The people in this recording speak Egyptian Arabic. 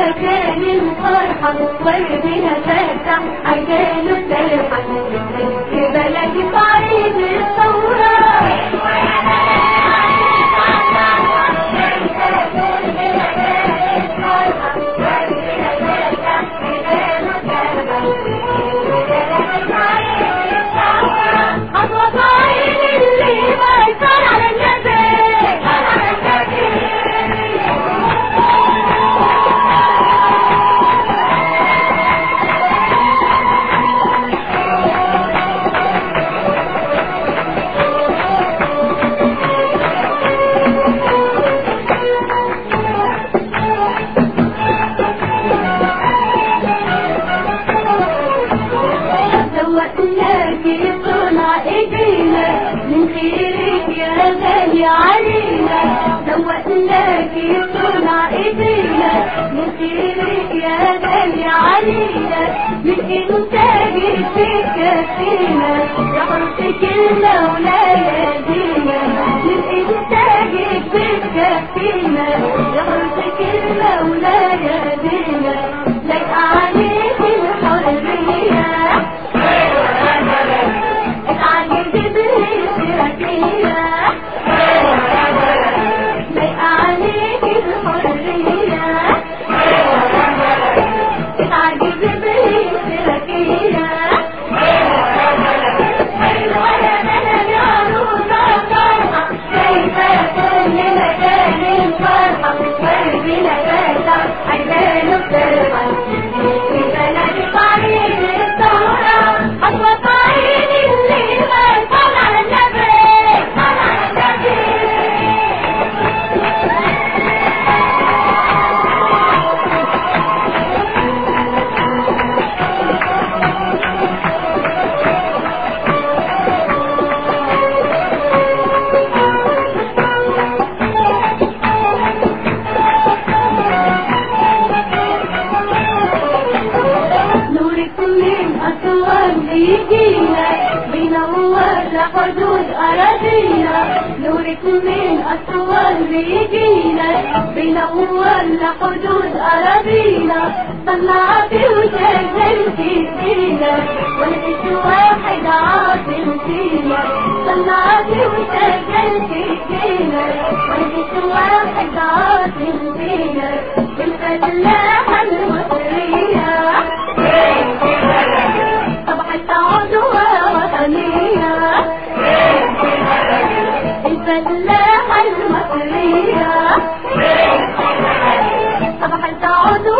مكان الفرحة وردنا فاتح عجال السرحة في بلدي صعيد الثورة خطوة صعيد اللي ما يصار على النبي على النبي سوقناكي صنع ايدينا من خيرك يا غالي علينا سوقناكي صنع ايدينا من خيرك يا غالي علينا من انتاجك تكفينا يا حرصك المولى يدينا من انتاجك تكفينا يا حرصك المولى يدينا لك عليك الحرية اتعجبت بالسيرتية لايقة عليك الحرية اتعجبت بالسيرتية حلوة يا بلد يا عروسة فرحة شايفة كل مكان الفرحة قلبنا فاتح عينانه بترحى في بلد طريق الثورة خطوة طريق اللي ما يصل على النبي على النبي نورك من أسوان بيجينا بينور لحدود أراضينا نورك من أسوان بيجينا بينور لحدود أراضينا طلعتي وشغلتي فينا ولقيت واحد عاطل فينا طلعتي وشغلتي فينا ولقيت واحد عاطل فينا الفلاحة المصرية صباح السعود وطنية الفلاحة المصرية صباح السعود